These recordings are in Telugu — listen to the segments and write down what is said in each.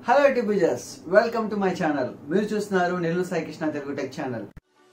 హలో టిబిజర్స్ వెల్కమ్ టు మై ఛానల్ మీరు చూస్తున్నారు Nellore Sai Krishna Telugu tech channel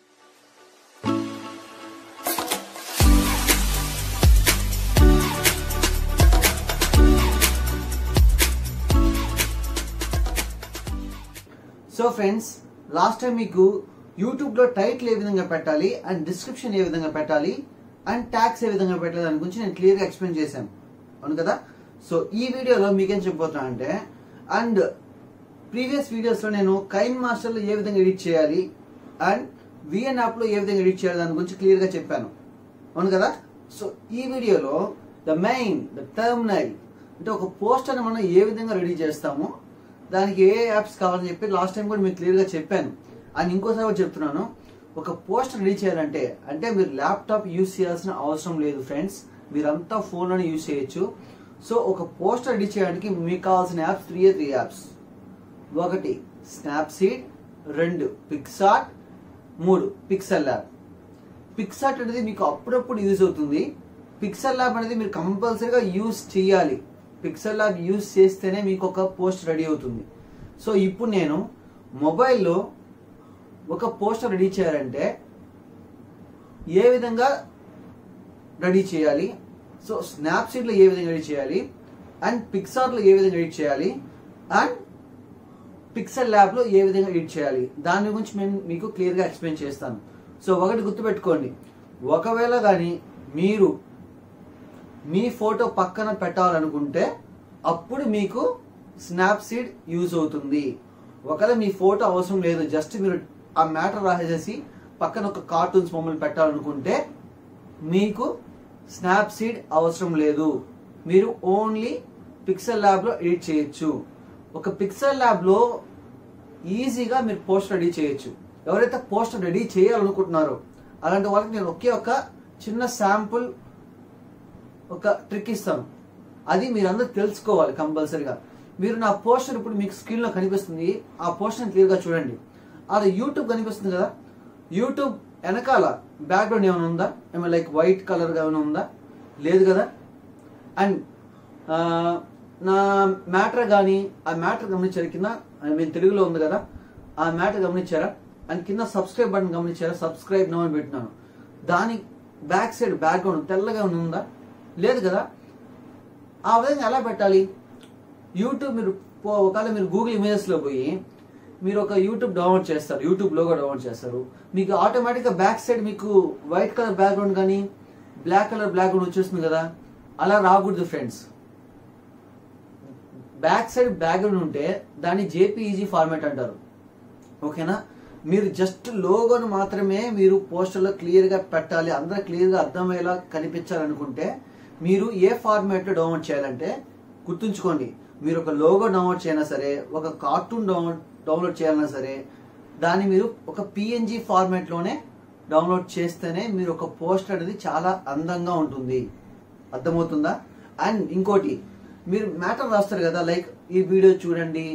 so friends last time మీకు యూట్యూబ్ లో టైటిల్ ఏ విధంగా పెట్టాలి అండ్ డిస్క్రిప్షన్ ఏ విధంగా పెట్టాలి అండ్ ట్యాక్స్ ఏ విధంగా పెట్టాలి దాని గురించి నేను క్లియర్ గా ఎక్స్ప్లెయిన్ చేశాను అవును కదా సో ఈ వీడియోలో మీకేం చెప్పబోతున్నా అంటే అండ్ ప్రీవియస్ వీడియోస్ లో నేను కైన్ మాస్టర్ లో ఏ విధంగా ఎడిట్ చేయాలి అండ్ విఎన్ యాప్ లో ఏ విధంగా ఎడిట్ చేయాలి దాని గురించి క్లియర్ గా చెప్పాను అవును కదా సో ఈ వీడియోలో ద మెయిన్ ద టర్మినల్ అంటే ఒక పోస్టర్ మనం ఏ విధంగా రెడీ చేస్తామో దానికి ఏ యాప్స్ కావాలని చెప్పి లాస్ట్ టైం కూడా మీకు క్లియర్ గా చెప్పాను అండ్ ఇంకోసారి కూడా చెప్తున్నాను ఒక పోస్టర్ రెడీ చేయాలంటే అంటే మీరు ల్యాప్టాప్ యూస్ చేయాల్సిన అవసరం లేదు ఫ్రెండ్స్ మీరంతా ఫోన్లోనే యూస్ చేయొచ్చు సో ఒక పోస్టర్ రెడీ చేయడానికి మీకు కావాల్సిన యాప్స్ త్రీ త్రీ యాప్స్ ఒకటి స్నాప్సీడ్ రెండు పిక్సార్ట్ మూడు పిక్సెల్ ల్యాబ్ పిక్సార్ట్ అనేది మీకు అప్పుడప్పుడు యూజ్ అవుతుంది పిక్సెల్ ల్యాబ్ అనేది మీరు కంపల్సరీగా యూజ్ చేయాలి పిక్సెల్ ల్యాబ్ యూజ్ చేస్తేనే మీకు ఒక పోస్ట్ రెడీ అవుతుంది సో ఇప్పుడు నేను మొబైల్లో ఒక పోస్టర్ రెడీ చేయాలంటే ఏ విధంగా రెడీ చేయాలి సో స్నాప్సీట్లో ఏ విధంగా ఎడిట్ చేయాలి అండ్ పిక్సార్ట్లో ఏ విధంగా ఎడిట్ చేయాలి అండ్ పిక్సెల్ ల్యాబ్లో ఏ విధంగా ఎడిట్ చేయాలి దాని గురించి నేను మీకు క్లియర్గా ఎక్స్ప్లెయిన్ చేస్తాను సో ఒకటి గుర్తుపెట్టుకోండి ఒకవేళ కానీ మీరు మీ ఫోటో పక్కన పెట్టాలనుకుంటే అప్పుడు మీకు స్నాప్సీడ్ యూజ్ అవుతుంది ఒకవేళ మీ ఫోటో అవసరం లేదు జస్ట్ మీరు ఆ మ్యాటర్ రాసేసి పక్కన ఒక కార్టూన్స్ బొమ్మలు పెట్టాలనుకుంటే మీకు స్నాప్సీడ్ అవసరం లేదు మీరు ఓన్లీ పిక్సెల్ ల్యాబ్లో ఎడిట్ చేయొచ్చు ఒక పిక్సెల్ ల్యాబ్లో ఈజీగా మీరు పోస్టర్ రెడీ చేయొచ్చు ఎవరైతే పోస్టర్ రెడీ చేయాలనుకుంటున్నారో అలాంటి వాళ్ళకి నేను ఒకే ఒక చిన్న శాంపుల్ ఒక ట్రిక్ ఇస్తాను అది మీరందరూ తెలుసుకోవాలి కంపల్సరీగా మీరు నా పోస్టర్ ఇప్పుడు మీకు స్క్రీన్లో కనిపిస్తుంది ఆ పోస్టర్ క్లియర్గా చూడండి అది యూట్యూబ్ కనిపిస్తుంది కదా యూట్యూబ్ వెనకాల బ్యాక్గ్రౌండ్ ఏమైనా ఉందా ఏమైనా లైక్ వైట్ కలర్గా ఏమైనా ఉందా లేదు కదా అండ్ నా మ్యాటర్ కానీ ఆ మ్యాటర్ గమనించారు కింద మేము తెలుగులో ఉంది కదా ఆ మ్యాటర్ గమనించారా అండ్ కింద సబ్స్క్రైబ్ బటన్ గమనించారా సబ్స్క్రైబ్ నో అని పెట్టినాను దాని బ్యాక్ సైడ్ బ్యాక్గ్రౌండ్ తెల్లగా ఉందా లేదు కదా ఆ విధంగా ఎలా పెట్టాలి యూట్యూబ్ మీరు పో- ఒకవేళ మీరు గూగుల్ ఇమేజెస్లో పోయి మీరు ఒక యూట్యూబ్ డౌన్లోడ్ చేస్తారు యూట్యూబ్ లోగో డౌన్లోడ్ చేస్తారు మీకు ఆటోమేటిక్గా బ్యాక్ సైడ్ మీకు వైట్ కలర్ బ్యాక్గ్రౌండ్ కానీ బ్లాక్ కలర్ బ్యాక్గ్రౌండ్ వచ్చేస్తుంది కదా అలా రాకూడదు ఫ్రెండ్స్ బ్యాక్ సైడ్ బ్యాక్గ్రౌండ్ ఉంటే దాన్ని జేపీఈజీ ఫార్మాట్ అంటారు ఓకేనా మీరు జస్ట్ లోగోను మాత్రమే మీరు పోస్టర్లో క్లియర్గా పెట్టాలి అందరూ క్లియర్గా అర్థమయ్యేలా కనిపించాలనుకుంటే మీరు ఏ ఫార్మాట్లో డౌన్లోడ్ చేయాలంటే గుర్తుంచుకోండి మీరు ఒక లోగో డౌన్లోడ్ చేయనా సరే ఒక కార్టూన్ డౌన్లోడ్ డౌన్లోడ్ చేయాలన్నా సరే దాన్ని మీరు ఒక పిఎన్జి ఫార్మాట్లోనే డౌన్లోడ్ చేస్తేనే మీరు ఒక పోస్టర్ అనేది చాలా అందంగా ఉంటుంది అర్థమవుతుందా అండ్ ఇంకోటి మీరు మ్యాటర్ రాస్తారు కదా లైక్ ఈ వీడియో చూడండి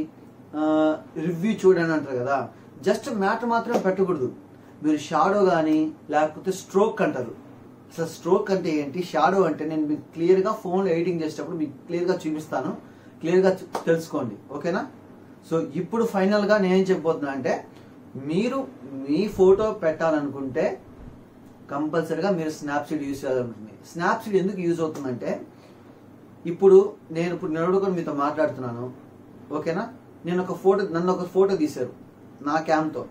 రివ్యూ చూడండి అంటారు కదా జస్ట్ మ్యాటర్ మాత్రమే పెట్టకూడదు మీరు షాడో కానీ లేకపోతే స్ట్రోక్ అంటారు అసలు స్ట్రోక్ అంటే ఏంటి షాడో అంటే నేను మీకు క్లియర్గా ఫోన్లో ఎడిటింగ్ చేసేటప్పుడు మీకు క్లియర్గా చూపిస్తాను క్లియర్గా తెలుసుకోండి ఓకేనా సో ఇప్పుడు ఫైనల్గా నేనేం చెప్పబోతున్నా అంటే మీరు మీ ఫోటో పెట్టాలనుకుంటే కంపల్సరీగా మీరు స్నాప్సీడ్ యూజ్ చేయాలనుకుంటుంది స్నాప్సీడ్ ఎందుకు యూజ్ అవుతుందంటే ఇప్పుడు నేను ఇప్పుడు నిలబడుకొని మీతో మాట్లాడుతున్నాను ఓకేనా నేను ఒక ఫోటో నన్ను ఒక ఫోటో తీశారు నా క్యామ్తో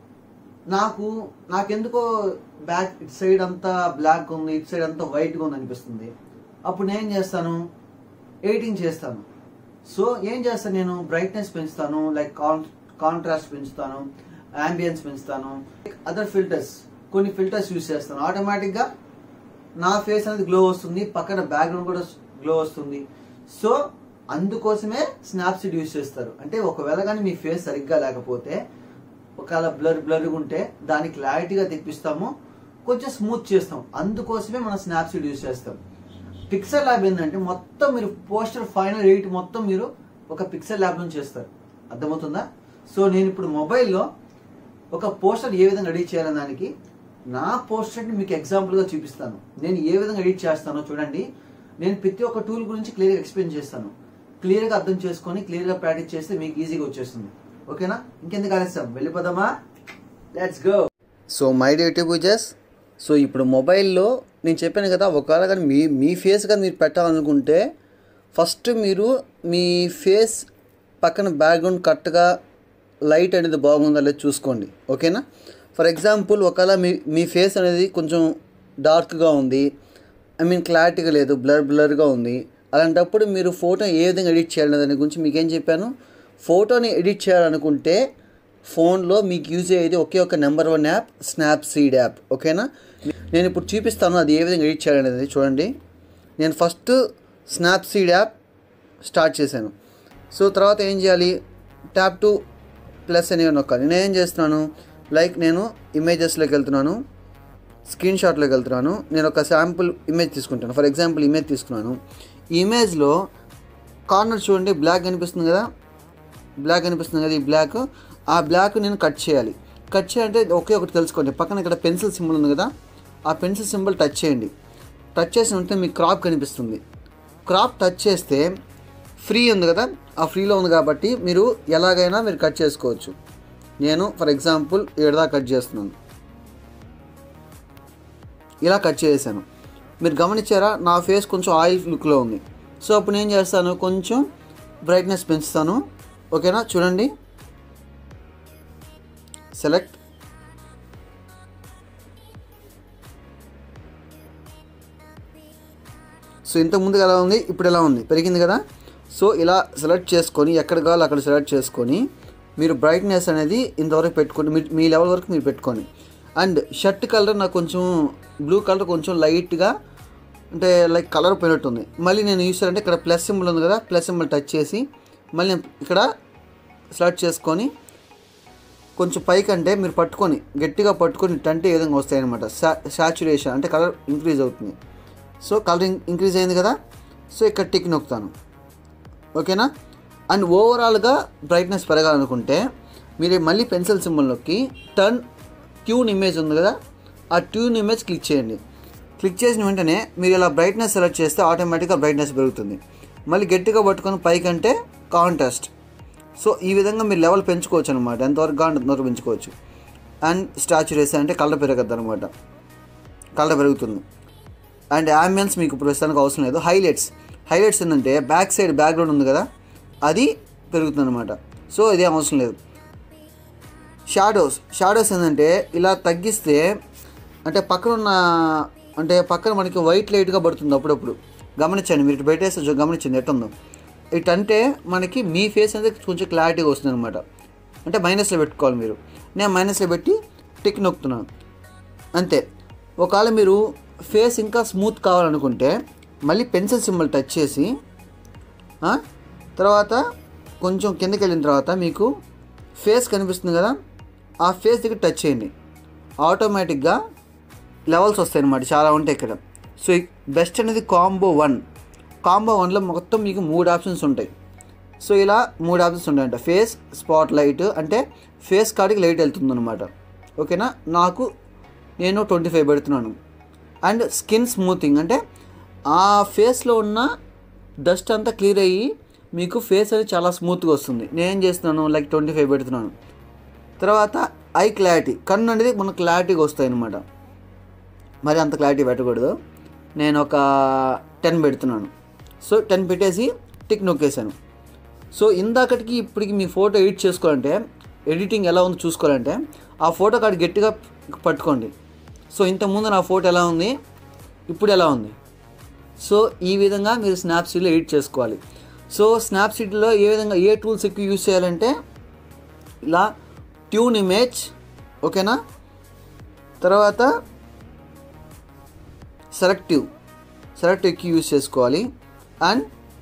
నాకు నాకెందుకో బ్యాక్ ఇటు సైడ్ అంతా బ్లాక్ ఉంది ఇటు సైడ్ అంతా వైట్గా ఉంది అనిపిస్తుంది అప్పుడు నేను ఏం చేస్తాను ఎడిటింగ్ చేస్తాను సో ఏం చేస్తాను నేను బ్రైట్నెస్ పెంచుతాను లైక్ కాన్ కాంట్రాస్ట్ పెంచుతాను అంబియన్స్ పెంచుతాను అదర్ ఫిల్టర్స్ కొన్ని ఫిల్టర్స్ యూస్ చేస్తాను ఆటోమేటిక్గా నా ఫేస్ అనేది గ్లో వస్తుంది పక్కన బ్యాక్గ్రౌండ్ కూడా గ్లో వస్తుంది సో అందుకోసమే స్నాప్సీడ్ యూస్ చేస్తారు అంటే ఒకవేళ కానీ మీ ఫేస్ సరిగ్గా లేకపోతే ఒకవేళ బ్లర్ బ్లర్గా ఉంటే దాన్ని క్లారిటీగా తెప్పిస్తాము కొంచెం స్మూత్ చేస్తాం అందుకోసమే మనం స్నాప్సీడ్ యూస్ చేస్తాం పిక్సెల్ ల్యాబ్ ఏంటంటే మొత్తం మీరు పోస్టర్ ఫైనల్ ఎడిట్ మొత్తం మీరు ఒక పిక్సెల్ ల్యాబ్ నుంచి చేస్తారు అర్థమవుతుందా సో నేను ఇప్పుడు మొబైల్లో ఒక పోస్టర్ ఏ విధంగా ఎడిట్ చేయాలనే దానికి నా పోస్టర్ని మీకు ఎగ్జాంపుల్గా చూపిస్తాను నేను ఏ విధంగా ఎడిట్ చేస్తానో చూడండి నేను ప్రతి ఒక్క టూల్ గురించి క్లియర్గా ఎక్స్ప్లెయిన్ చేస్తాను క్లియర్గా అర్థం చేసుకొని క్లియర్గా ప్రాక్టీస్ చేస్తే మీకు ఈజీగా వచ్చేస్తుంది ఓకేనా ఇంకెందుకు ఆలస్యం వెళ్ళిపోదామా లెట్స్ గో సో మై డ్యూటీ పూజెస్ సో ఇప్పుడు మొబైల్లో నేను చెప్పాను కదా ఒకవేళ కానీ మీ మీ ఫేస్ కానీ మీరు పెట్టాలనుకుంటే ఫస్ట్ మీరు మీ ఫేస్ పక్కన బ్యాక్గ్రౌండ్ కరెక్ట్గా లైట్ అనేది బాగుందా లేదో చూసుకోండి ఓకేనా ఫర్ ఎగ్జాంపుల్ ఒకవేళ మీ మీ ఫేస్ అనేది కొంచెం డార్క్గా ఉంది ఐ మీన్ క్లారిటీగా లేదు బ్లర్ బ్లర్గా ఉంది అలాంటప్పుడు మీరు ఫోటో ఏ విధంగా ఎడిట్ చేయాలనే దాని గురించి మీకు ఏం చెప్పాను ఫోటోని ఎడిట్ చేయాలనుకుంటే ఫోన్లో మీకు యూజ్ అయ్యేది ఒకే ఒక number one app Snapseed app ఓకేనా నేను ఇప్పుడు చూపిస్తాను అది ఏ విధంగా ఎడిట్ చేయాలనేది చూడండి నేను first Snapseed app start చేశాను సో తర్వాత ఏం చేయాలి ట్యాప్ టు ప్లస్ అనేవి నొక్కాలి నేను ఏం చేస్తున్నాను లైక్ నేను ఇమేజెస్లోకి వెళ్తున్నాను స్క్రీన్ షాట్లోకి వెళ్తున్నాను నేను ఒక శాంపుల్ ఇమేజ్ తీసుకుంటాను ఫర్ ఎగ్జాంపుల్ ఇమేజ్ తీసుకున్నాను ఈ ఇమేజ్లో కార్నర్ చూడండి బ్లాక్ కనిపిస్తుంది కదా బ్లాక్ కనిపిస్తుంది కదా ఈ బ్లాక్ ఆ బ్లాక్ నేను కట్ చేయాలి కట్ చేయాలంటే ఒకే ఒకటి తెలుసుకోండి పక్కన ఇక్కడ పెన్సిల్ సింబల్ ఉంది కదా ఆ పెన్సిల్ సింబల్ టచ్ చేయండి టచ్ చేసిన వెంటనే మీకు క్రాప్ కనిపిస్తుంది క్రాప్ టచ్ చేస్తే ఫ్రీ ఉంది కదా ఆ ఫ్రీలో ఉంది కాబట్టి మీరు ఎలాగైనా మీరు కట్ చేసుకోవచ్చు నేను ఫర్ ఎగ్జాంపుల్ ఏడదా కట్ చేస్తున్నాను ఇలా కట్ చేశాను మీరు గమనించారా నా ఫేస్ కొంచెం ఆయిల్ లుక్లో ఉంది సో అప్పుడు నేను చేస్తాను కొంచెం బ్రైట్నెస్ పెంచుతాను ఓకేనా చూడండి సెలెక్ట్ సో ఇంతకు ముందు ఎలా ఉంది ఇప్పుడు ఎలా ఉంది పెరిగింది కదా సో ఇలా సెలెక్ట్ చేసుకొని ఎక్కడ కావాలో అక్కడ సెలెక్ట్ చేసుకొని మీరు బ్రైట్నెస్ అనేది ఇంతవరకు పెట్టుకోండి మీ మీ లెవెల్ వరకు మీరు పెట్టుకోండి అండ్ షర్ట్ కలర్ నాకు కొంచెం బ్లూ కలర్ కొంచెం లైట్గా అంటే లైక్ కలర్ పోయినట్టుంది మళ్ళీ నేను యూస్ చేయాలంటే ఇక్కడ ప్లస్ సింబల్ ఉంది కదా ప్లస్ సింబల్ టచ్ చేసి మళ్ళీ నేను ఇక్కడ సెలెక్ట్ చేసుకొని కొంచెం పైకి అంటే మీరు పట్టుకొని గట్టిగా పట్టుకొని టంటే ఏ విధంగా వస్తాయి అనమాట సా సాచురేషన్ అంటే కలర్ ఇంక్రీజ్ అవుతుంది సో కలర్ ఇంక్రీజ్ అయింది కదా సో ఇక్కడ టిక్ నొక్కుతాను ఓకేనా అండ్ ఓవరాల్గా బ్రైట్నెస్ పెరగాలనుకుంటే మీరు మళ్ళీ పెన్సిల్ సింబల్లోకి టర్న్ ట్యూన్ ఇమేజ్ ఉంది కదా ఆ ట్యూన్ ఇమేజ్ క్లిక్ చేయండి క్లిక్ చేసిన వెంటనే మీరు ఇలా బ్రైట్నెస్ సెలెక్ట్ చేస్తే ఆటోమేటిక్గా బ్రైట్నెస్ పెరుగుతుంది మళ్ళీ గట్టిగా పట్టుకొని పైకి అంటే కాంటెస్ట్ సో ఈ విధంగా మీరు లెవెల్ పెంచుకోవచ్చు అనమాట ఎంతవరకు కావాలంటే అంతవరకు పెంచుకోవచ్చు అండ్ స్టాచ్యురేషన్ అంటే కలర్ పెరగద్దు అనమాట కలర్ పెరుగుతుంది అండ్ అంబియన్స్ మీకు ప్రస్తుతానికి అవసరం లేదు హైలైట్స్ హైలైట్స్ ఏంటంటే బ్యాక్ సైడ్ బ్యాక్గ్రౌండ్ ఉంది కదా అది పెరుగుతుంది అనమాట సో ఇదేం అవసరం లేదు షాడోస్ షాడోస్ ఏంటంటే ఇలా తగ్గిస్తే అంటే పక్కన ఉన్న అంటే పక్కన మనకి వైట్ లైట్గా పడుతుంది అప్పుడప్పుడు గమనించండి మీరు ఇటు పెట్టేస్తే చూ- గమనించండి ఎట్టుందో ఇటు అంటే మనకి మీ ఫేస్ అనేది కొంచెం క్లారిటీగా వస్తుంది అనమాట అంటే మైనస్లో పెట్టుకోవాలి మీరు నేను మైనస్లో పెట్టి టిక్ నొక్కుతున్నాను అంతే ఒకవేళ మీరు ఫేస్ ఇంకా స్మూత్ కావాలనుకుంటే మళ్ళీ పెన్సిల్ సింబల్ టచ్ చేసి ఆ, తర్వాత కొంచెం కిందకి వెళ్ళిన తర్వాత మీకు ఫేస్ కనిపిస్తుంది కదా ఆ ఫేస్ దగ్గర టచ్ చేయండి ఆటోమేటిక్గా లెవెల్స్ వస్తాయి అన్నమాట చాలా ఉంటాయి ఇక్కడ సో బెస్ట్ అనేది కాంబో వన్ కాంబో వన్లో మొత్తం మీకు మూడు ఆప్షన్స్ ఉంటాయి సో ఇలా మూడు ఆప్షన్స్ ఉంటాయంట ఫేస్ స్పాట్ లైట్ అంటే ఫేస్ కాడికి లైట్ వెళ్తుంది అనమాట ఓకేనా నాకు నేను ట్వంటీ ఫైవ్ పెడుతున్నాను అండ్ స్కిన్ స్మూతింగ్ అంటే ఆ ఫేస్లో ఉన్న డస్ట్ అంతా క్లియర్ అయ్యి మీకు ఫేస్ అనేది చాలా స్మూత్గా వస్తుంది నేను ఏం చేస్తున్నాను లైక్ ట్వంటీ ఫైవ్ పెడుతున్నాను తర్వాత ఐ క్లారిటీ కన్ను అనేది మనకు క్లారిటీగా వస్తాయి అనమాట మరి అంత క్లారిటీ పెట్టకూడదు నేను ఒక టెన్ పెడుతున్నాను సో టెన్ పెట్టేసి టిక్ నొక్కేసాను సో ఇందాకటికి ఇప్పటికి మీ ఫోటో ఎడిట్ చేసుకోవాలంటే ఎడిటింగ్ ఎలా ఉందో చూసుకోవాలంటే ఆ ఫోటో కార్డు గట్టిగా పట్టుకోండి సో ఇంతకుముందు నా ఫోటో ఎలా ఉంది ఇప్పుడు ఎలా ఉంది సో ఈ విధంగా మీరు స్నాప్సీడ్లో ఎడిట్ చేసుకోవాలి సో స్నాప్సీడ్లో ఏ విధంగా ఏ టూల్స్ ఎక్కువ యూస్ చేయాలంటే ఇలా ట్యూన్ ఇమేజ్ ఓకేనా తర్వాత సెలెక్టివ్ సెలెక్టివ్ ఎక్కువ యూస్ చేసుకోవాలి అండ్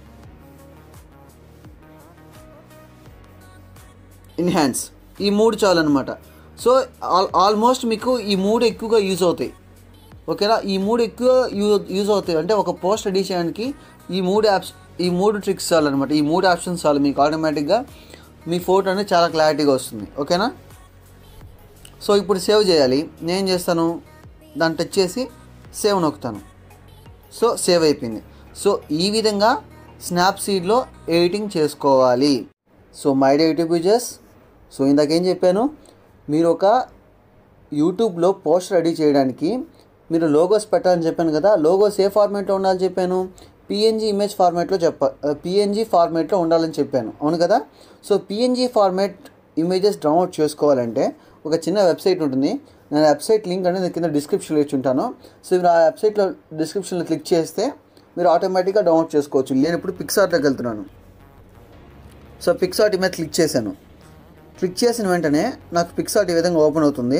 ఇన్హాన్స్ ఈ మూడు చాలన్నమాట సో ఆల్ ఆల్మోస్ట్ మీకు ఈ మూడు ఎక్కువగా యూజ్ అవుతాయి ఓకేనా ఈ మూడు ఎక్కువ యూజ్ యూజ్ అవుతాయి అంటే ఒక పోస్ట్ రెడీ చేయడానికి ఈ మూడు యాప్స్ ఈ మూడు ట్రిక్స్ చాలన్నమాట ఈ మూడు ఆప్షన్స్ చాలు మీకు ఆటోమేటిక్గా మీ ఫోటో అనేది చాలా క్లారిటీగా వస్తుంది ఓకేనా సో ఇప్పుడు సేవ్ చేయాలి నేను ఏం చేస్తాను దాన్ని టచ్ చేసి సేవ్ నొక్కుతాను సో సేవ్ అయిపోయింది సో ఈ విధంగా స్నాప్సీడ్లో ఎడిటింగ్ చేసుకోవాలి so my dear YouTube users so ఇందాకేం చెప్పాను మీరు ఒక యూట్యూబ్లో పోస్ట్ రెడీ చేయడానికి మీరు లోగోస్ పెట్టాలని చెప్పాను కదా లోగోస్ ఏ ఫార్మేట్లో ఉండాలని చెప్పాను పిఎన్జీ ఇమేజ్ ఫార్మేట్లో చెప్ప పిఎన్జీ ఫార్మేట్లో ఉండాలని చెప్పాను అవును కదా so PNG format images download చేసుకోవాలంటే ఒక చిన్న వెబ్సైట్ ఉంటుంది నేను వెబ్సైట్ లింక్ అనేది కింద డిస్క్రిప్షన్లో ఇచ్చి ఉంటాను సో మీరు ఆ వెబ్సైట్లో డిస్క్రిప్షన్లో క్లిక్ చేస్తే మీరు ఆటోమేటిక్గా డౌన్లోడ్ చేసుకోవచ్చు నేను ఇప్పుడు పిక్సార్ట్లోకి వెళ్తున్నాను సో పిక్సార్ట్ మీద క్లిక్ చేశాను క్లిక్ చేసిన వెంటనే నాకు పిక్సార్ట్ ఈ విధంగా ఓపెన్ అవుతుంది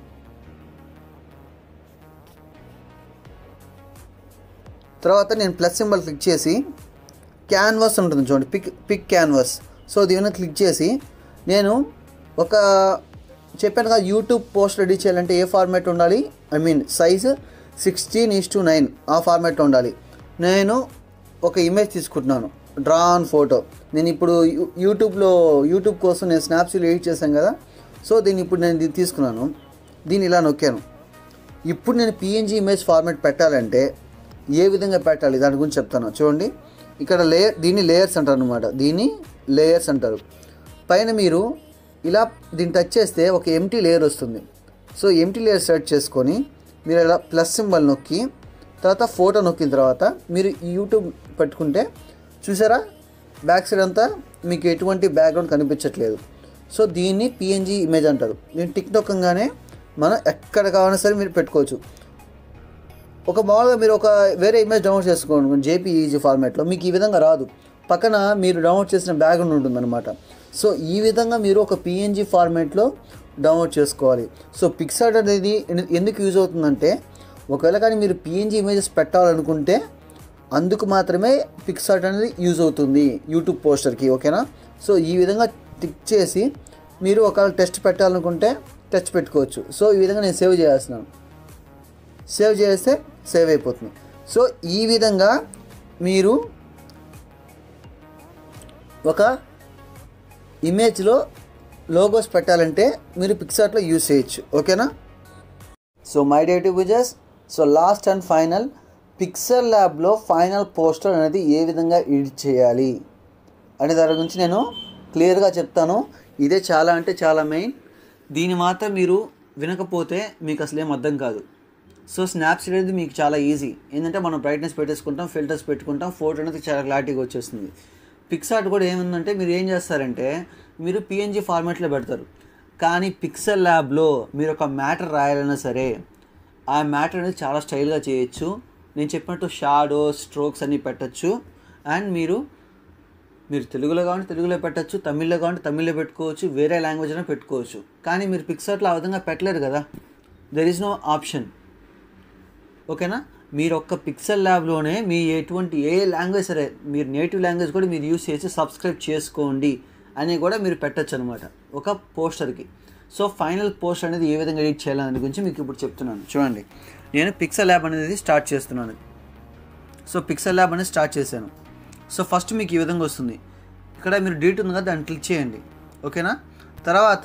తర్వాత నేను ప్లస్ సింబల్ క్లిక్ చేసి క్యాన్వాస్ ఉంటుంది చూడండి పిక్ పిక్ క్యాన్వాస్ సో దీని క్లిక్ చేసి నేను ఒక చెప్పాను కదా యూట్యూబ్ పోస్ట్ రెడీ చేయాలంటే ఏ ఫార్మాట్ ఉండాలి I mean size sixteen is to nine ఆ ఫార్మాట్లో ఉండాలి నేను ఒక ఇమేజ్ తీసుకుంటున్నాను డ్రా ఆన్ ఫోటో నేను ఇప్పుడు యూ- యూట్యూబ్లో యూట్యూబ్ కోసం నేను స్నాప్సీల్ ఎడిట్ చేశాను కదా సో దీన్ని ఇప్పుడు నేను ఇది తీసుకున్నాను దీన్ని ఇలా నొక్కాను ఇప్పుడు నేను పిఎన్జీ ఇమేజ్ ఫార్మాట్ పెట్టాలంటే ఏ విధంగా పెట్టాలి దాని గురించి చెప్తాను చూడండి ఇక్కడ లేయర్ దీన్ని లేయర్స్ అంటారు అనమాట దీన్ని లేయర్స్ అంటారు పైన మీరు ఇలా దీన్ని టచ్ చేస్తే ఒక ఎంటీ లేయర్ వస్తుంది సో ఎంటీ లేయర్ సెర్చ్ చేసుకొని మీరు ఇలా ప్లస్ సింబల్ నొక్కి తర్వాత ఫోటో నొక్కిన తర్వాత మీరు యూట్యూబ్ పెట్టుకుంటే చూసారా బ్యాక్ సైడ్ అంతా మీకు ఎటువంటి బ్యాక్గ్రౌండ్ కనిపించట్లేదు సో దీన్ని పిఎన్జీ ఇమేజ్ అంటారు దీన్ని టిక్ నొక్కగానే మనం ఎక్కడ కావాలన్నా సరే మీరు పెట్టుకోవచ్చు ఒక మామూలుగా మీరు ఒక వేరే ఇమేజ్ డౌన్లోడ్ చేసుకోండి జేపీఈజీ ఫార్మాట్లో మీకు ఈ విధంగా రాదు పక్కన మీరు డౌన్లోడ్ చేసిన బ్యాక్గ్రౌండ్ ఉంటుందన్నమాట సో ఈ విధంగా మీరు ఒక పిఎన్జీ ఫార్మాట్లో డౌన్లోడ్ చేసుకోవాలి సో పిక్సార్ట్ అనేది ఎందు- ఎందుకు యూజ్ అవుతుందంటే ఒకవేళ కానీ మీరు పిఎన్జీ ఇమేజెస్ పెట్టాలనుకుంటే అందుకు మాత్రమే పిక్సార్ట్ అనేది యూజ్ అవుతుంది యూట్యూబ్ పోస్టర్కి ఓకేనా సో ఈ విధంగా టిక్ చేసి మీరు ఒకవేళ టెస్ట్ పెట్టాలనుకుంటే టెస్ట్ పెట్టుకోవచ్చు సో ఈ విధంగా నేను సేవ్ చేస్తున్నాను సేవ్ చేస్తే సేవ్ అయిపోతుంది సో ఈ విధంగా మీరు ఒక ఇమేజ్లో లోగోస్ పెట్టాలంటే మీరు పిక్సార్ట్లో యూజ్ చేయొచ్చు ఓకేనా సో మై డే టు విజెస్ so last and final pixel ల్యాబ్లో ఫైనల్ పోస్టర్ అనేది ఏ విధంగా ఎడిట్ చేయాలి అనే దాని గురించి నేను క్లియర్గా చెప్తాను ఇదే చాలా అంటే చాలా మెయిన్ దీని మాత్రం మీరు వినకపోతే మీకు అసలు ఏం అర్థం కాదు సో స్నాప్సీడ్ అనేది మీకు చాలా ఈజీ ఏంటంటే మనం బ్రైట్నెస్ పెట్టేసుకుంటాం ఫిల్టర్స్ పెట్టుకుంటాం ఫోటో అనేది చాలా క్లారిటీగా వచ్చేస్తుంది పిక్సార్ట్ కూడా ఏముందంటే మీరు ఏం చేస్తారంటే మీరు పిఎన్జీ ఫార్మాట్లో పెడతారు కానీ పిక్సెల్ ల్యాబ్లో మీరు ఒక మ్యాటర్ రాయాలన్నా సరే ఆ మ్యాటర్ అనేది చాలా స్టైల్గా చేయొచ్చు నేను చెప్పినట్టు షాడో స్ట్రోక్స్ అన్నీ పెట్టచ్చు అండ్ మీరు మీరు తెలుగులో కావాలంటే తెలుగులో పెట్టచ్చు తమిళ్లో కావాలంటే తమిళ్లో పెట్టుకోవచ్చు వేరే లాంగ్వేజ్ అయినా పెట్టుకోవచ్చు కానీ మీరు పిక్సార్ట్లో ఆ విధంగా పెట్టలేరు కదా దెర్ ఈజ్ నో ఆప్షన్ ఓకేనా మీరు ఒక్క పిక్సెల్ ల్యాబ్లోనే మీ ఎటువంటి ఏ లాంగ్వేజ్ సరే మీరు నేటివ్ లాంగ్వేజ్ కూడా మీరు యూస్ చేసి సబ్స్క్రైబ్ చేసుకోండి అని కూడా మీరు పెట్టచ్చు అనమాట ఒక పోస్టర్కి సో ఫైనల్ పోస్ట్ అనేది ఏ విధంగా ఎడిట్ చేయాలనే గురించి మీకు ఇప్పుడు చెప్తున్నాను చూడండి నేను పిక్సెల్ ల్యాబ్ అనేది స్టార్ట్ చేస్తున్నాను సో పిక్సెల్ ల్యాబ్ అనేది స్టార్ట్ చేశాను సో ఫస్ట్ మీకు ఈ విధంగా వస్తుంది ఇక్కడ మీరు డీట్ ఉంది కదా దాన్ని క్లిక్ చేయండి ఓకేనా తర్వాత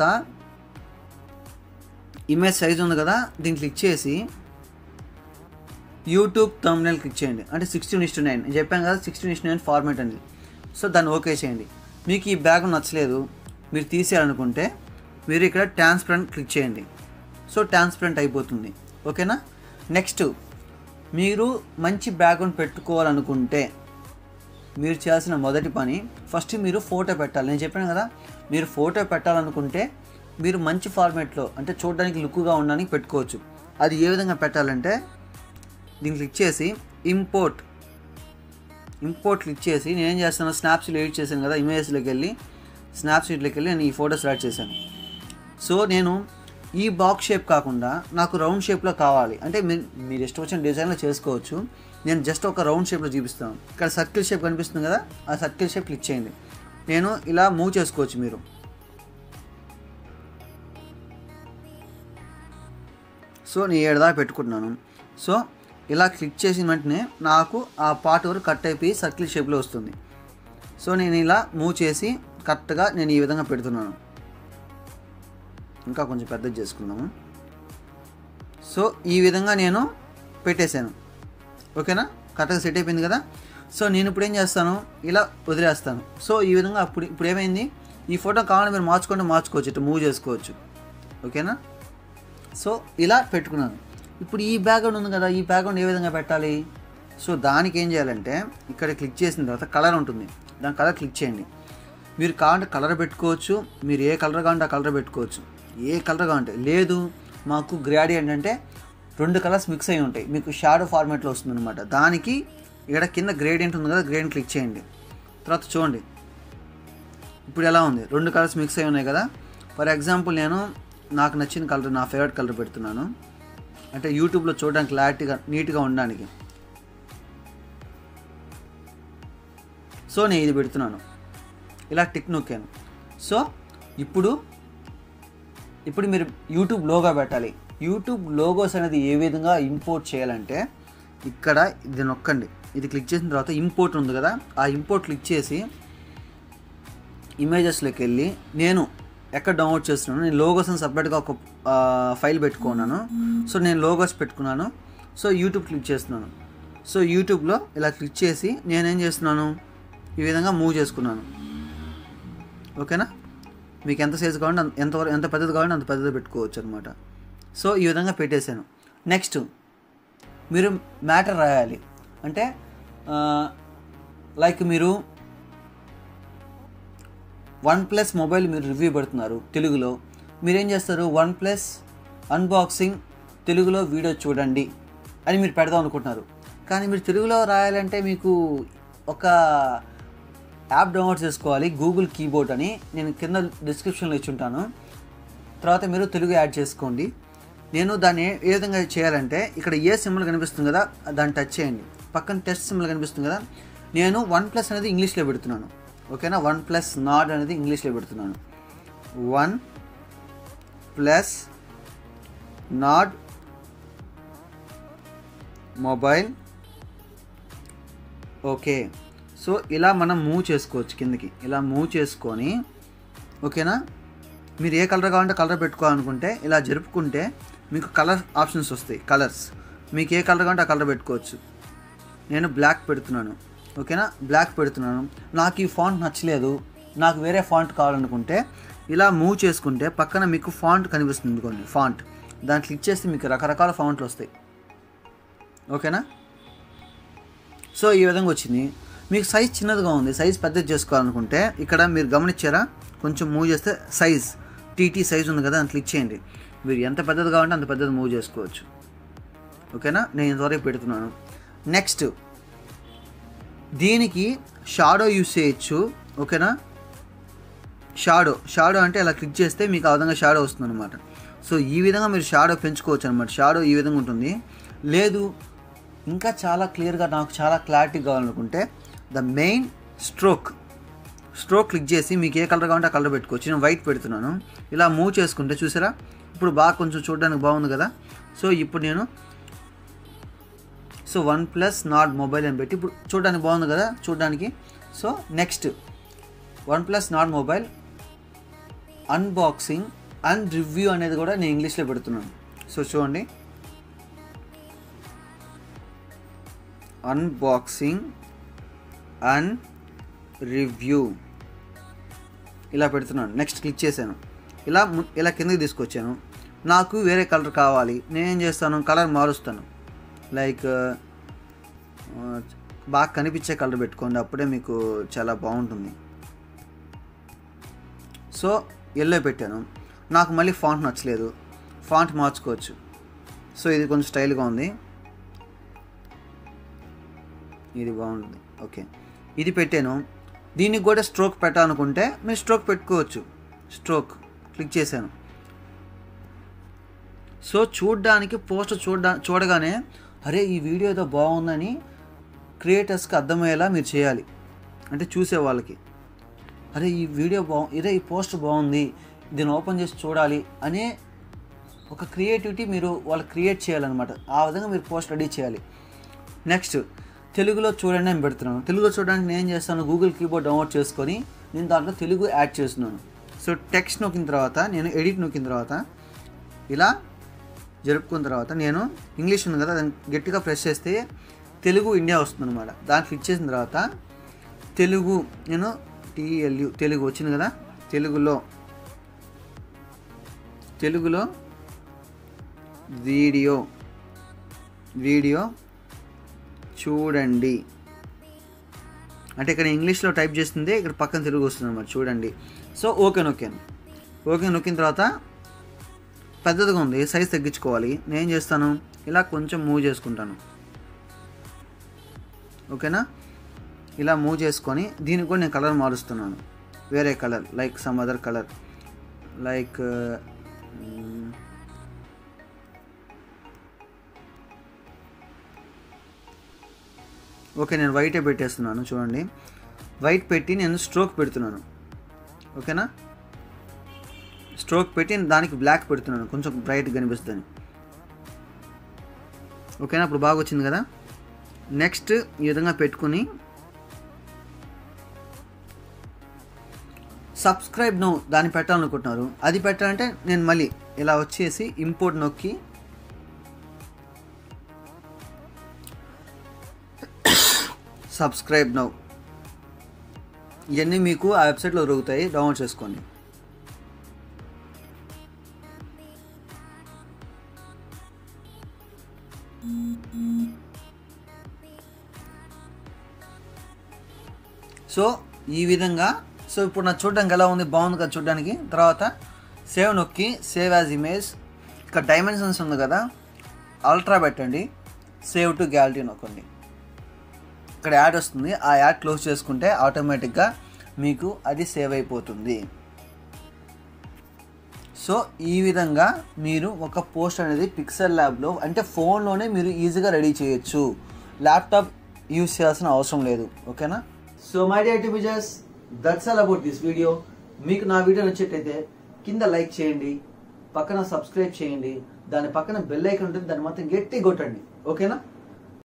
ఇమేజ్ సైజ్ ఉంది కదా దీన్ని క్లిక్ చేసి యూట్యూబ్ థంబ్నైల్ క్లిక్ చేయండి అంటే సిక్స్టీన్ ఇస్ నైన్ నేను చెప్పాను కదా సిక్స్టీన్ ఇస్ నైన్ ఫార్మేట్ అనేది సో దాన్ని ఓకే చేయండి మీకు ఈ బ్యాగ్ నచ్చలేదు మీరు తీసేయాలనుకుంటే మీరు ఇక్కడ ట్రాన్స్పరెంట్ క్లిక్ చేయండి సో ట్రాన్స్పరెంట్ అయిపోతుంది ఓకేనా నెక్స్ట్ మీరు మంచి బ్యాక్గ్రౌండ్ పెట్టుకోవాలనుకుంటే మీరు చేయాల్సిన మొదటి పని ఫస్ట్ మీరు ఫోటో పెట్టాలి నేను చెప్పాను కదా మీరు ఫోటో పెట్టాలనుకుంటే మీరు మంచి ఫార్మేట్లో అంటే చూడడానికి లుక్గా ఉండడానికి పెట్టుకోవచ్చు అది ఏ విధంగా పెట్టాలంటే దీన్ని క్లిక్ చేసి ఇంపోర్ట్ ఇంపోర్ట్ క్లిక్ చేసి నేను ఏం చేస్తాను స్నాప్సీట్ ఎడిట్ చేశాను కదా ఇమేజ్లోకి వెళ్ళి స్నాప్సీట్లోకి వెళ్ళి నేను ఈ ఫోటోస్ యాడ్ చేశాను సో నేను ఈ బాక్స్ షేప్ కాకుండా నాకు రౌండ్ షేప్లో కావాలి అంటే మీరు మీరు ఇష్టం వచ్చిన డిజైన్లో చేసుకోవచ్చు నేను జస్ట్ ఒక రౌండ్ షేప్లో చూపిస్తాను ఇక్కడ సర్కిల్ షేప్ కనిపిస్తుంది కదా ఆ సర్కిల్ షేప్ క్లిక్ చేయండి నేను ఇలా మూవ్ చేసుకోవచ్చు మీరు సో నేను ఏడుదా పెట్టుకుంటున్నాను సో ఇలా క్లిక్ చేసిన వెంటనే నాకు ఆ పార్ట్ వరకు కట్ అయిపోయి సర్కిల్ షేప్లో వస్తుంది సో నేను ఇలా మూవ్ చేసి కరెక్ట్గా నేను ఈ విధంగా పెడుతున్నాను ఇంకా కొంచెం పెద్దది చేసుకుందాము సో ఈ విధంగా నేను పెట్టేశాను ఓకేనా కరెక్ట్గా సెట్ అయిపోయింది కదా సో నేను ఇప్పుడు ఏం చేస్తాను ఇలా వదిలేస్తాను సో ఈ విధంగా అప్పుడు ఇప్పుడు ఏమైంది ఈ ఫోటో కావాలని మీరు మార్చుకుంటే మార్చుకోవచ్చు ఇట్లా మూవ్ చేసుకోవచ్చు ఓకేనా సో ఇలా పెట్టుకున్నాను ఇప్పుడు ఈ బ్యాక్గ్రౌండ్ ఉంది కదా ఈ బ్యాక్గ్రౌండ్ ఏ విధంగా పెట్టాలి సో దానికి ఏం చేయాలంటే ఇక్కడ క్లిక్ చేసిన తర్వాత కలర్ ఉంటుంది దాని కలర్ క్లిక్ చేయండి మీరు కావాలంటే కలర్ పెట్టుకోవచ్చు మీరు ఏ కలర్ కావాలంటే ఆ కలర్ పెట్టుకోవచ్చు ఏ కలర్ కావాలంటే లేదు మాకు గ్రాడియంట్ అంటే రెండు కలర్స్ మిక్స్ అయి ఉంటాయి మీకు షాడో ఫార్మాట్లో వస్తుంది అనమాట దానికి ఇక్కడ కింద గ్రేడియంట్ ఉంది కదా గ్రేడియంట్ క్లిక్ చేయండి తర్వాత చూడండి ఇప్పుడు ఎలా ఉంది రెండు కలర్స్ మిక్స్ అయి ఉన్నాయి కదా ఫర్ ఎగ్జాంపుల్ నేను నాకు నచ్చిన కలర్ నా ఫేవరెట్ కలర్ పెడుతున్నాను అంటే యూట్యూబ్లో చూడడానికి క్లారిటీగా నీట్గా ఉండడానికి సో నేను ఇది పెడుతున్నాను ఇలా టిక్ నొక్కాను సో ఇప్పుడు ఇప్పుడు మీరు యూట్యూబ్ లోగో పెట్టాలి యూట్యూబ్ లోగోస్ అనేది ఏ విధంగా ఇంపోర్ట్ చేయాలంటే ఇక్కడ ఇది నొక్కండి ఇది క్లిక్ చేసిన తర్వాత ఇంపోర్ట్ ఉంది కదా ఆ ఇంపోర్ట్ క్లిక్ చేసి ఇమేజెస్లోకి వెళ్ళి నేను ఎక్కడ డౌన్లోడ్ చేస్తున్నాను నేను లోగోస్ అని సపరేట్గా ఒక ఫైల్ పెట్టుకున్నాను సో నేను లోగోస్ పెట్టుకున్నాను సో యూట్యూబ్ క్లిక్ చేస్తున్నాను సో యూట్యూబ్లో ఇలా క్లిక్ చేసి నేనేం చేస్తున్నాను ఈ విధంగా మూవ్ చేసుకున్నాను ఓకేనా మీకు ఎంత సైజు కావాలంటే అంత- ఎంత వరకు- ఎంత పెద్దది కావాలంటే అంత పెద్దది పెట్టుకోవచ్చు అనమాట సో ఈ విధంగా పెట్టేశాను నెక్స్ట్ మీరు మ్యాటర్ రాయాలి అంటే లైక్ మీరు వన్ ప్లస్ మొబైల్ మీరు రివ్యూ పెడుతున్నారు తెలుగులో మీరేం చేస్తారు వన్ ప్లస్ అన్బాక్సింగ్ తెలుగులో వీడియో చూడండి అని మీరు పెడదాం అనుకుంటున్నారు కానీ మీరు తెలుగులో రాయాలంటే మీకు ఒక యాప్ డౌన్లోడ్ చేసుకోవాలి గూగుల్ కీబోర్డ్ అని నేను కింద డిస్క్రిప్షన్లో ఇచ్చి ఉంటాను తర్వాత మీరు తెలుగు యాడ్ చేసుకోండి నేను దాన్ని ఏ- ఏ విధంగా చేయాలంటే ఇక్కడ ఏ సింబల్ కనిపిస్తుంది కదా దాన్ని టచ్ చేయండి పక్కన టెస్ట్ సింబల్ కనిపిస్తుంది కదా నేను వన్ ప్లస్ అనేది ఇంగ్లీష్లో పెడుతున్నాను ఓకేనా వన్ ప్లస్ నాట్ అనేది ఇంగ్లీష్లో పెడుతున్నాను OnePlus Nord mobile okay so ఇలా మనం మూవ్ చేసుకోవచ్చు కిందకి ఇలా మూవ్ చేసుకొని ఓకేనా మీరు ఏ కలర్ కావాలంటే కలర్ పెట్టుకోవాలనుకుంటే ఇలా జరుపుకుంటే మీకు కలర్ ఆప్షన్స్ వస్తాయి కలర్స్ మీకు ఏ కలర్ కావాలంటే ఆ కలర్ పెట్టుకోవచ్చు నేను బ్లాక్ పెడుతున్నాను ఓకేనా బ్లాక్ పెడుతున్నాను నాకు ఈ ఫాంట్ నచ్చలేదు నాకు వేరే ఫాంట్ కావాలనుకుంటే ఇలా మూవ్ చేసుకుంటే పక్కన మీకు ఫాంట్ కనిపిస్తుంది కొన్ని ఫాంట్ దాన్ని క్లిక్ చేస్తే మీకు రకరకాల ఫాంట్లు వస్తాయి ఓకేనా సో ఈ విధంగా వచ్చింది మీకు సైజ్ చిన్నదిగా ఉంది సైజ్ పెద్దది చేసుకోవాలనుకుంటే ఇక్కడ మీరు గమనించారా కొంచెం మూవ్ చేస్తే సైజ్ టీటీ సైజ్ ఉంది కదా దాన్ని క్లిక్ చేయండి మీరు ఎంత పెద్దది కావాలంటే అంత పెద్దది మూవ్ చేసుకోవచ్చు ఓకేనా నేను ఇంతవరకు పెడుతున్నాను నెక్స్ట్ దీనికి షాడో యూస్ చేయొచ్చు ఓకేనా షాడో షాడో అంటే ఇలా క్లిక్ చేస్తే మీకు ఆ విధంగా షాడో వస్తుంది అనమాట సో ఈ విధంగా మీరు షాడో పెంచుకోవచ్చు అనమాట షాడో ఈ విధంగా ఉంటుంది లేదు ఇంకా చాలా క్లియర్గా నాకు చాలా క్లారిటీ కావాలనుకుంటే the main stroke stroke click చేసి మీకు ఏ కలర్ కావాలంటే ఆ కలర్ పెట్టుకోవచ్చు నేను వైట్ పెడుతున్నాను ఇలా మూవ్ చేసుకుంటే చూసారా ఇప్పుడు బాగా కొంచెం చూడడానికి బాగుంది కదా సో ఇప్పుడు నేను so OnePlus Nord mobile అని పెట్టి ఇప్పుడు చూడడానికి బాగుంది కదా చూడడానికి so next OnePlus Nord mobile unboxing and review అనేది కూడా నేను ఇంగ్లీష్లో పెడుతున్నాను సో చూడండి అన్బాక్సింగ్ అండ్ రివ్యూ ఇలా పెడుతున్నాను నెక్స్ట్ క్లిక్ చేశాను ఇలా ము- ఇలా కిందకి తీసుకొచ్చాను నాకు వేరే కలర్ కావాలి నేనేం చేస్తాను కలర్ మారుస్తాను లైక్ ఆ, బాగా కనిపించే కలర్ పెట్టుకోండి అప్పుడే మీకు చాలా బాగుంటుంది సో ఎల్లో పెట్టాను నాకు మళ్ళీ ఫాంట్ నచ్చలేదు ఫాంట్ మార్చుకోవచ్చు సో ఇది కొంచెం స్టైల్గా ఉంది ఇది బాగుంటుంది ఓకే ఇది పెట్టాను దీనికి కూడా స్ట్రోక్ పెట్టాలనుకుంటే మీరు స్ట్రోక్ పెట్టుకోవచ్చు స్ట్రోక్ క్లిక్ చేశాను సో చూడ్డానికి పోస్ట్ చూడ్డా చూడగానే అరే ఈ వీడియో ఏదో బాగుందని క్రియేటర్స్కి అర్థమయ్యేలా మీరు చేయాలి అంటే చూసే వాళ్ళకి అరే ఈ వీడియో బాగు ఇదే ఈ పోస్ట్ బాగుంది దీన్ని ఓపెన్ చేసి చూడాలి అనే ఒక క్రియేటివిటీ మీరు వాళ్ళు క్రియేట్ చేయాలన్నమాట ఆ విధంగా మీరు పోస్ట్ రెడీ చేయాలి నెక్స్ట్ తెలుగులో చూడండి అని పెడుతున్నాను తెలుగులో చూడడానికి నేను ఏం చేస్తాను గూగుల్ కీబోర్డ్ డౌన్లోడ్ చేసుకొని నేను దాంట్లో తెలుగు యాడ్ చేస్తున్నాను సో టెక్స్ట్ నొక్కిన తర్వాత నేను ఎడిట్ నొక్కిన తర్వాత ఇలా జరుపుకున్న తర్వాత నేను ఇంగ్లీష్ ఉంది కదా దాన్ని గట్టిగా ప్రెస్ చేస్తే తెలుగు ఇండియా వస్తుంది అనమాట దాన్ని క్లిక్ చేసిన తర్వాత తెలుగు నేను టీఎల్యు తెలుగు వచ్చింది కదా తెలుగులో తెలుగులో వీడియో వీడియో చూడండి అంటే ఇక్కడ ఇంగ్లీష్లో టైప్ చేస్తుంది ఇక్కడ పక్కన తెలుగు వస్తుంది అనమాట చూడండి సో ఓకే నొక్కాను ఓకే నొక్కిన తర్వాత పెద్దదిగా ఉంది సైజ్ తగ్గించుకోవాలి నేను ఏం చేస్తాను ఇలా కొంచెం మూవ్ చేసుకుంటాను ఓకేనా ఇలా మూవ్ చేసుకొని దీనికి కూడా నేను కలర్ మారుస్తున్నాను వేరే colour like some other colour like okay నేను వైటే పెట్టేస్తున్నాను చూడండి వైట్ పెట్టి నేను స్ట్రోక్ పెడుతున్నాను ఓకేనా స్ట్రోక్ పెట్టి దానికి బ్లాక్ పెడుతున్నాను కొంచెం బ్రైట్ కనిపిస్తుంది ఓకేనా ఇప్పుడు బాగా వచ్చింది కదా నెక్స్ట్ ఈ విధంగా పెట్టుకుని సబ్స్క్రైబ్ నో దాన్ని పెట్టాలనుకుంటున్నారు అది పెట్టాలంటే నేను మళ్ళీ ఇలా వచ్చేసి ఇంపోర్ట్ నొక్కి సబ్స్క్రైబ్ నౌ ఇవన్నీ మీకు ఆ వెబ్సైట్లో దొరుకుతాయి డౌన్లోడ్ చేసుకోండి సో ఈ విధంగా సో ఇప్పుడు నాకు చూడడానికి ఎలా ఉంది బాగుంది కదా చూడడానికి తర్వాత సేవ్ నొక్కి సేవ్ యాజ్ ఇమేజ్ ఇక్కడ డైమెన్షన్స్ ఉంది కదా అల్ట్రా పెట్టండి సేవ్ టు గ్యాలరీ నొక్కండి ఇక్కడ యాడ్ వస్తుంది ఆ యాడ్ క్లోజ్ చేసుకుంటే ఆటోమేటిక్గా మీకు అది సేవ్ అయిపోతుంది సో ఈ విధంగా మీరు ఒక పోస్ట్ అనేది పిక్సెల్ ల్యాబ్లో అంటే ఫోన్లోనే మీరు ఈజీగా రెడీ చేయొచ్చు ల్యాప్టాప్ యూస్ చేయాల్సిన అవసరం లేదు ఓకేనా సో మై డియర్ టిబిజర్స్ that's all about this video మీకు నా వీడియో నచ్చేటైతే కింద లైక్ చేయండి పక్కన సబ్స్క్రైబ్ చేయండి దాని పక్కన బెల్ ఐకన్ ఉంటుంది దాన్ని మాత్రం గట్టి కొట్టండి ఓకేనా